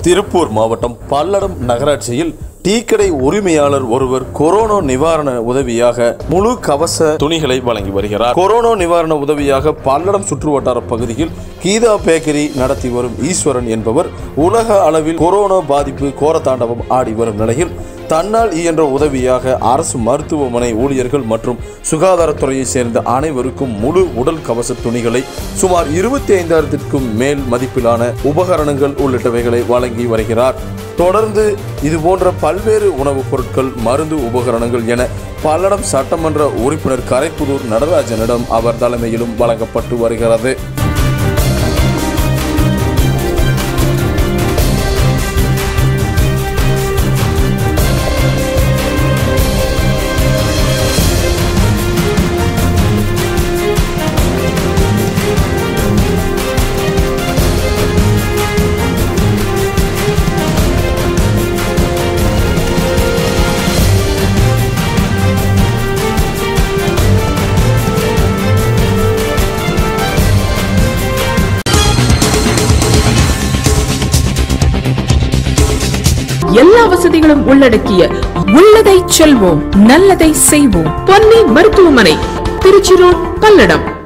திருப்பூர் மாவட்டம் பல்லடம் நகராட்சியில் டீக்கடை உரிமையாளர் ஒருவர் கொரோனா நிவாரண உதவியாக முழு கவச துணிகளை வழங்கி வருகிறார் கொரோனா நிவாரண உதவியாக பல்லடம் சுற்றுவட்டார பகுதியில் கீதா பேக்கரி நடத்தி வரும் ஈஸ்வரன் என்பவர் உலக அளவில் கொரோனா பாதிப்பு கோரத்தாண்டவம் ஆடி வரும் நிலையில் தன்னால் இயன்ற உதவியாக அரசு மருத்துவமனை ஊழியர்கள் மற்றும் சுகாதாரத்துறையை சேர்ந்த அனைவருக்கும் முழு உடல் கவச துணிகளை சுமார் இருபத்தி ஐந்தாயிரத்திற்கும் மேல் மதிப்பிலான உபகரணங்கள் உள்ளிட்டவைகளை வழங்கி வருகிறார் தொடர்ந்து இது போன்ற பல்வேறு உணவுப் பொருட்கள் மருந்து உபகரணங்கள் என பல்லடம் சட்டமன்ற உறுப்பினர் கரைப்புதூர் நடராஜனிடம் அவர் தலைமையிலும் வழங்கப்பட்டு வருகிறது எல்லா வசதிகளும் உள்ளடக்கிய உள்ளதை செல்வோம் நல்லதை செய்வோம் பொன்னி மருத்துவமனை திருச்சி ரோட் பல்லடம்